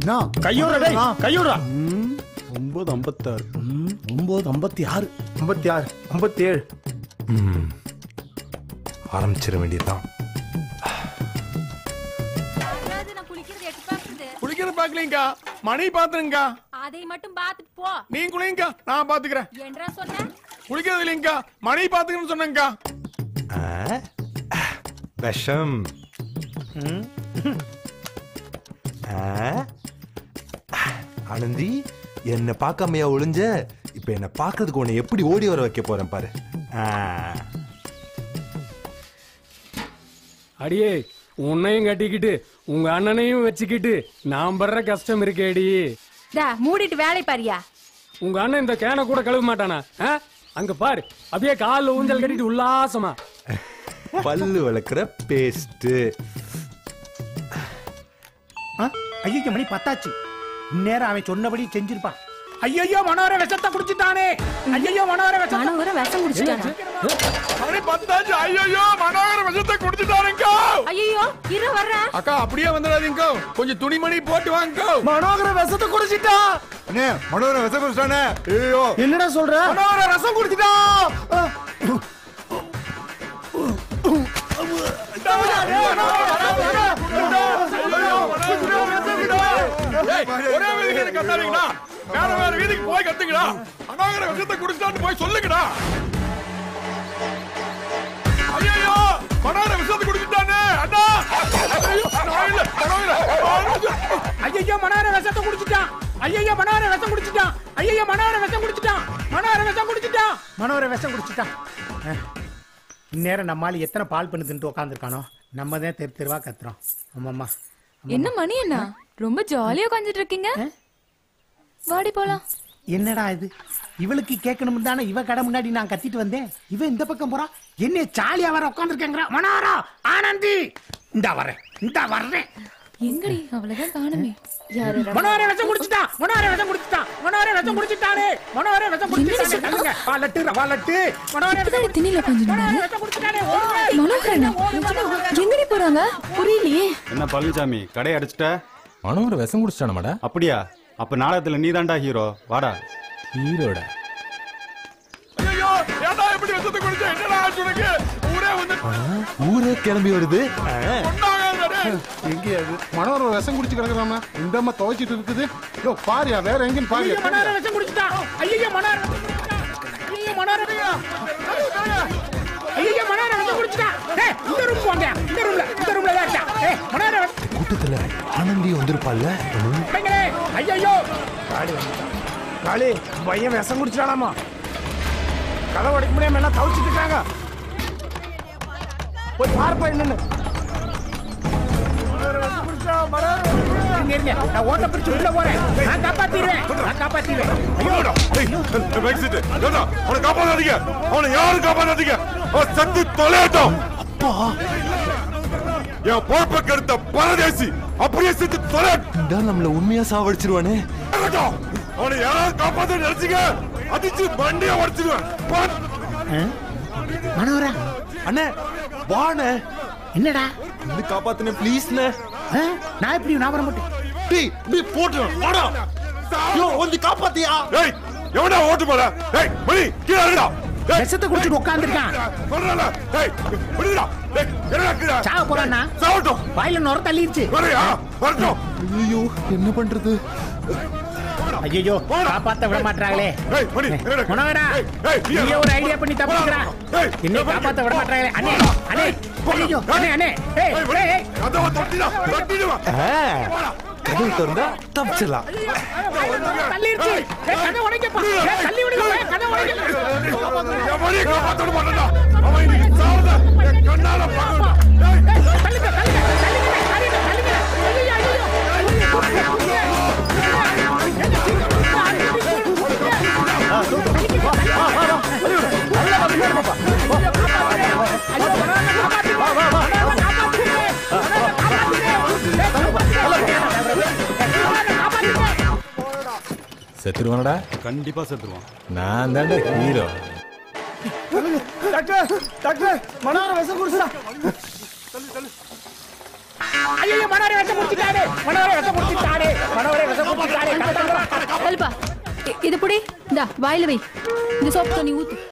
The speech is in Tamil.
என்ன கையோட டேய் கையோட ஒன்பது ஐம்பத்தாறு ஒன்பது ஐம்பத்தி ஆறு ஐம்பத்தி ஆறு ஐம்பத்தி ஏழு ம். ஆரம்பிச்சிட வேண்டியதுதான் நான் குளிக்கிறது எட்டு பாக்குறது குளிக்கிற பாக்கலீங்கக்கா மணி பாத்துருங்கக்கா அதை மட்டும் பார்த்துட்டு போ நீங்க குளிங்கக்கா நான் பாத்துக்கிறேன் என்றா சொன்ன குளிக்கிறது இல்லைங்கக்கா மணி பாத்துக்கணும்னு சொன்னேங்கக்கா ஆ? விஷம் ஆ? ஆனந்தி என்ன பார்க்காமையா ஒளிஞ்ச இப்ப என்ன பார்க்கறதுக்கு உன்னை எப்படி ஓடி வர வைக்க போறேன் பாரு ஆ. அடியே உன்னையும் கட்டிக்கிட்டு உங்க அண்ணனையும் வச்சுக்கிட்டு நான் படுற கஷ்டம் இருக்கேடி டா மூடிட்டு வேலை பாரியா உங்க அண்ணன் இந்த கேனை கூட கழுவ மாட்டானா ஆ? அங்க பாரு அப்படியே கால்ல ஊஞ்சல் கட்டிட்டு உல்லாசமா பல்லு வளர்க்குற பேஸ்ட் ஐயோ மணி பத்தாச்சு இந்நேரம் அவன் சொன்னபடி செஞ்சிருப்பான் ஐயோ மனோர விஷத்தை குடிச்சிட்டானே ஐயோ மனோர விஷத்தை மனோகர விஷம் குடிச்சிட்டானா மணி பத்தாச்சு ஐயோ மனோகர விஷத்தை குடிச்சுட்டாருங்கக்கா ஐயோ இரு வர்றேன் அக்கா அப்படியே வந்துடாதீங்கக்கா கொஞ்சம் துணிமணி போட்டு வாங்கக்கா மனோகர விஷத்தை குடிச்சிட்டா அண்ணே மனோர விஷம் குடிச்சிட்டானே ஐயோ என்னடா சொல்ற மனோகர ரசம் குடிச்சிட்டான் ஏய், ஒரே வீதிக்கு கத்தாதீங்கடா வேற வேற வீதிக்கு போய் கத்துங்கடா மனோகர விஷத்தை குடிச்சிட்டான்னு போய் சொல்லுங்கடா ஐயோ மனோகர விஷத்தை குடிச்சிட்டானே அண்ணா ஐயோ நான் இல்ல மனோகர ஐயோ மனோகர விஷத்தை குடிச்சிட்டான் ஐயோ மனோகர விஷம் குடிச்சிட்டான் ஐயோ மனோகர விஷம் குடிச்சிட்டான் மனோகர விஷம் குடிச்சிட்டான் மனோகர விஷம் குடிச்சிட்டான் அஹ். இந்நேரம் நம்மால எத்தனை பால் பண்ணி தின்ட்டு உட்காந்துருக்கானோ நம்ம தான் தெரு தெருவா கத்துறோம் ஆமாம்மா என்ன மணி அண்ணா ரொம்ப ஜாலியா உட்காந்துட்டு இருக்கீங்க வாடி போலாம் என்னடா இது இவளுக்கு கேட்கணும் தானே இவ கடை முன்னாடி நான் கத்திட்டு வந்தேன் இவ இந்த பக்கம் போறா என்ன சாலியா வர உட்காந்துருக்கேங்கிறா மனோரா ஆனந்தி இந்தா வரேன் இந்தா வர்றேன் எங்கடி அவ்வளவுதான் காணுமே யாரு மனோரே விஷம் குடிச்சிட்டான் மனோரே விஷம் குடிச்சிட்டான் மனோரே விஷம் குடிச்சிட்டானே மனோரே விஷம் குடிச்சிட்டானே தள்ளுங்க வாலட்டு வாலட்டு மனோரே விஷம் திணில கொஞ்சம் மனோரே விஷம் குடிச்சிட்டானே ஓடுங்க. மனோகரண்ணா எங்கடி போறாங்க புரியலையே என்ன பழனிசாமி கடையை அடிச்சிட்ட மனோகர விஷம் குடிச்சிட்டானமாடா அப்படியா அப்ப நாடகத்துல நீ தான்டா ஹீரோ வாடா ஹீரோட ஐயோ ஏன்டா இப்படி விஷத்தை குடிச்ச என்னடா ஆச்சு உனக்கு ஊரே வந்து ஊரே கிளம்பி வருது கொண்டாங்க எங்கேயாது மனோர விஷம் குடிச்சு கிடக்குறாம இந்த அம்மா துவைச்சிட்டு இருக்குது யோ பாரியா வேற எங்கேயும் ஐயோ பாரியா மனோரே விஷம் குடிச்சிட்டான் ஐயோ மனோரே விஷம் குடிச்சிட்டான் ஐயோ மனோரே ஐயோ மனோரே விஷம் குடிச்சிட்டான் ஏய் இந்த ரூம் போங்க இந்த ரூம்ல இந்த ரூம்ல தான் இருக்கா ஏய் மனோரே கூட்டத்துல ஆனந்தி வந்திருப்பாள்ல ம். பிள்ளைங்களே ஐயோ காளி வந்துட்டான் காளி பையன் விஷம் குடிச்சிட்டானாமா கதை உடைக்க முடியாம எல்லாம் தவிச்சிட்டு இருக்காங்க போய் பார்ப்பா என்னன்னு இருங்க, இருங்க. நான் ஓட்ட பிடிச்சு உள்ள போறேன் நான் காப்பாத்திடுவேன் நான் காப்பாத்திடுவேன் ஐயோ அவனை காப்பாத்தாதீங்க அவனை யாரும் காப்பாத்தாதீங்க அவன் சத்து தொலையட்டும் என் பொறுப்பை கெடுத்த பரதேசி அப்படியே செத்து தொலையட்டும் இந்தா நம்மள உண்மையா சாவடிச்சிருவானே அவனை யாராவது காப்பாத்த நினைச்சீங்க அடிச்சு வண்டியை உடச்சிடுவேன் மனோரா அண்ணே வாண்ணே என்னடா வந்து காப்பாத்துனே ப்ளீஸ்ண்ணே ஆ? நான் எப்படி நான் வர மாட்டேன் டேய் நீ போட்டு வாடா யோ வந்து காப்பாத்தியா ஏய் எவனா ஓட்டு போல ஏய் மணி கீழ இறங்குடா ஏய் விஷத்தை குடிச்சிட்டு உட்காந்துருக்கான் சொல்றல ஏய் விடுடா ஏய் என்னடா கீழ சாவ போறானா சாவட்டும் வாயில நுர தள்ளிருச்சு வரையா வரட்டும் ஐயோ என்ன பண்றது ஐயோ காப்பாத்த விட மாட்டாங்களே ஏய் மணி என்னடா மனோகரா ஏய், ஏய், நீ நீயே ஒரு ஐடியா பண்ணி தப்பிக்கிறா ஏய், என்னை ஏய், காப்பாத்த விட மாட்டாங்களே அண்ணே அண்ணே ஐயோ அண்ணே அண்ணே ஏய் ஏய், மணி, ஏய், ஏய் கதவை தட்டிடா தட்டிடுவா கதவு திறந்தா தப்பிச்சிடலாம் தள்ளிருச்சு ஏய் கதை உடைக்கப்பா ஏய் தள்ளி விடுங்க ஏய், கதை உடைக்க என் மணியை காப்பாத்த மாட்டேன்டா அவன் இன்னைக்கு சாவத என் கண்ணால பார்க்கணும் ஏய் தள்ளுங்க தள்ளுங்க தள்ளுங்க தள்ளுங்க தள்ளுங்க ஐயோ செத்துருவானடா கண்டிப்பா செத்துருவான் நான் தான்டா ஹீரோ டாக்டர் டாக்டர் மனோர விஷம் குடிச்சுடா ஐயோ மனோர விஷம் குடிச்சிட்டாரு மனோர விஷம் குடிச்சிட்டாரு மனோகரே விஷம் குடிச்சிட்டானே கத்தாதடா. கழுப்பா இ- இது புடி இந்தா வாயில வை இந்த சோப்பு தண்ணி ஊத்து